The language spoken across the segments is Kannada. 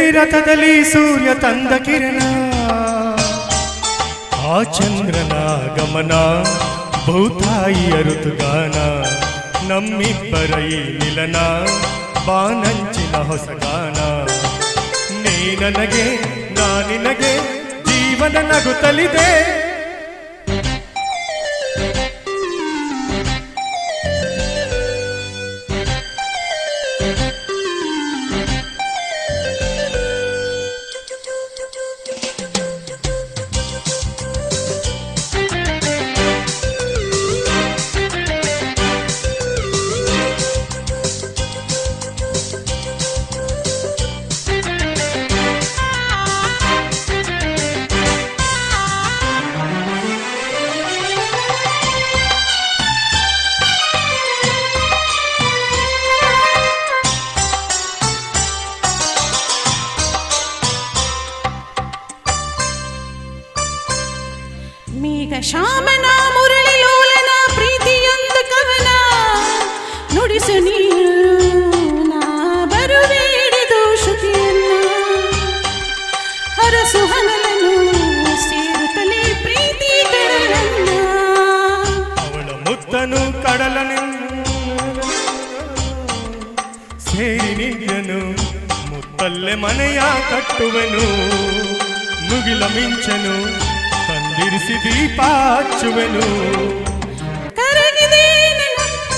ಬೆಳ್ಳಿ ರಥದಲ್ಲಿ ಸೂರ್ಯ ತಂದ ಕಿರಣ ಆ ಚಂದ್ರನ ಗಮನ ಭೂತಾಯಿಯ ಋತುಗಾನ ನಮ್ಮಿಬ್ಬರ ಈ ಮಿಲನ ಬಾನಂಚಿನ ಹೊಸಗಾನ ನೀ ನನಗೆ ನಾ ನಿನಗೆ ಜೀವನ ನಗುತ್ತಲಿದೆ ಮೇಘ ಶ್ಯಾಮನ ಮುರಳಿ ಲೋಲನ ಪ್ರೀತಿಯೊಂದು ಕವನ ನುಡಿಸು ನೀನು ನಾ ಬರುವೇಡಿದು ಶ್ರುತಿಯನ್ನ ಹರಸು ಹನಲನು ಸೇರುತ್ತಲೇ ಪ್ರೀತಿ ಕಡಲನ್ನ ಅವಳ ಮುತ್ತನು ಕಡಲನೆ ಸೇರಿ ನಿಂದನು ಮುತ್ತಲ್ಲೇ ಮನೆಯ ಕಟ್ಟುವೆನು ಮುಗಿಲ ಮಿಂಚನು ತಂದಿರಿಸಿ ದೀಪ ಹಚ್ಚುವೆನು ಕರಗಿದೆ ನನ್ನ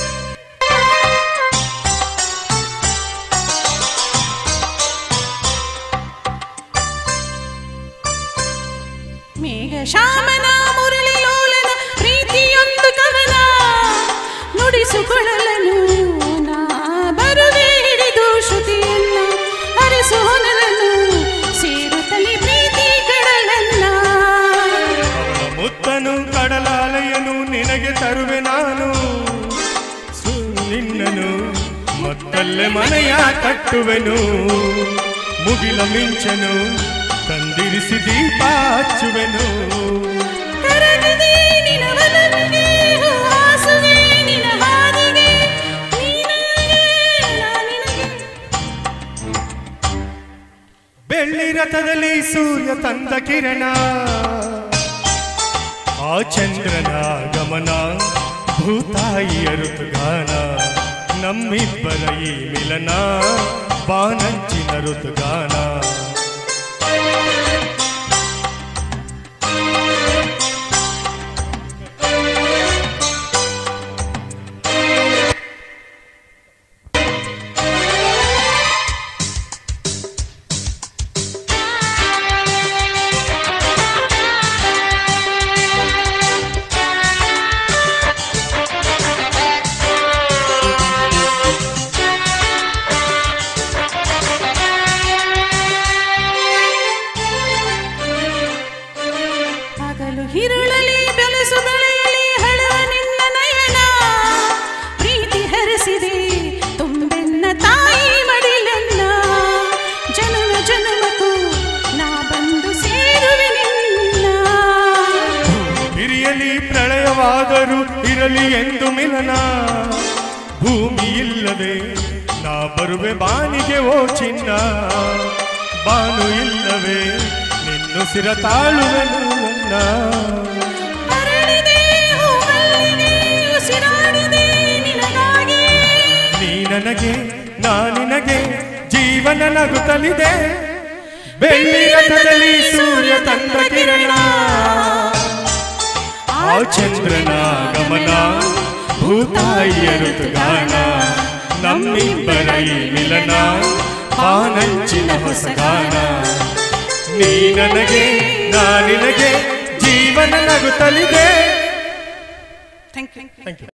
ಮೇಘ ಶ್ಯಾಮನ ಮುರಳಿ ಲೋಲನ ಪ್ರೀತಿಯೊಂದು ಕವನ ನುಡಿಸುಕೊಳ್ಳಲು ನಾ ಬರುವೆ ಹಿಡಿದು ಶ್ರುತಿಯನ್ನ ಹರಿಸು ಹೊನಲನ್ನು ಸೇರುತ್ತಲೇ ಪ್ರೀತಿ ಕಡಲನ್ನ ಅವಳ ಮುತ್ತನು ಕಡಲಾಲಯನು ನಿನಗೆ ತರುವೆ ನಾನು ಸು ನಿನ್ನನು ಮತ್ತಲ್ಲೇ ಮನೆಯ ಕಟ್ಟುವೆನು ಮುಗಿಲ ಮಿಂಚನು ತಂದಿರಿಸಿ ದೀಪ ಹಚ್ಚುವೆನು ಕರಗಿದೆ ನಿನ ಒಲವಿಗೆ ಹಾಸುವೆ ನಿನ ಹಾದಿಗೆ ನೀನಾಗೆ ನಾ ನಿನಗೆ ಬೆಳ್ಳಿ ರಥದಲ್ಲಿ ಸೂರ್ಯ ತಂದ ಕಿರಣ ಆ ಚಂದ್ರನ ಗಮನ ಭೂತಾಯಿಯ ಋತುಗಾನ ನಮ್ಮಿಬ್ಬರ ಈ ಮಿಲನ ಬಾನಂಚಿನ ಋತುಗಾನ ಹಗಲು ಹಿರುಳಲಿ ಬೆಳಸು ಬೆಳೆಯಲಿ ಹಳವ ನಿನ್ನ ನಯನ ಪ್ರೀತಿ ಹರಿಸಿದೆ ತುಂಬೆನ್ನ ತಾಯಿ ಮಡಿಲನ್ನ ಜನ್ಮ ಜನ್ಮಕ್ಕೂ ನಾ ಬಂದು ಸೇರುವೆ ನಿನ್ನ ಹಿರಿಯಲಿ ಪ್ರಳಯವಾದರೂ ಇರಲಿ ಎಂದು ಮಿಲನ ಭೂಮಿ ಇಲ್ಲದೆ ನಾ ಬರುವೆ ಬಾನಿಗೆ ಓ ಚಿನ್ನ ಬಾನು ಇಲ್ಲವೇ ನಿನ್ನುಸಿರ ತಾಳುವೆನು ನನ್ನ ಅರಳಿದೆ ಹೂಮಲ್ಲಿಗೆ ಉಸಿರಾಡಿದೆ ನಿನಗಾಗಿ ನೀ ನನಗೆ ನಾ ನಿನಗೆ ಜೀವನ ನಗುತ್ತಲಿದೆ ಬೆಳ್ಳಿ ರಥದಲ್ಲಿ ಸೂರ್ಯ ತಂದ ಕಿರಣ ಆ ಚಂದ್ರನ ಗಮನ ಭೂತಾಯಿಯ ಋತುಗಾನ ನಮ್ಮಿಬ್ಬರ ಈ ಮಿಲನ ಬಾನಂಚಿನ ಹೊಸಗಾನ ನೀ ನನಗೆ ನಾ ನಿನಗೆ ಜೀವನ ನಗುತ್ತಲಿದೆ ಥ್ಯಾಂಕ್ ಯು ಥ್ಯಾಂಕ್ ಯು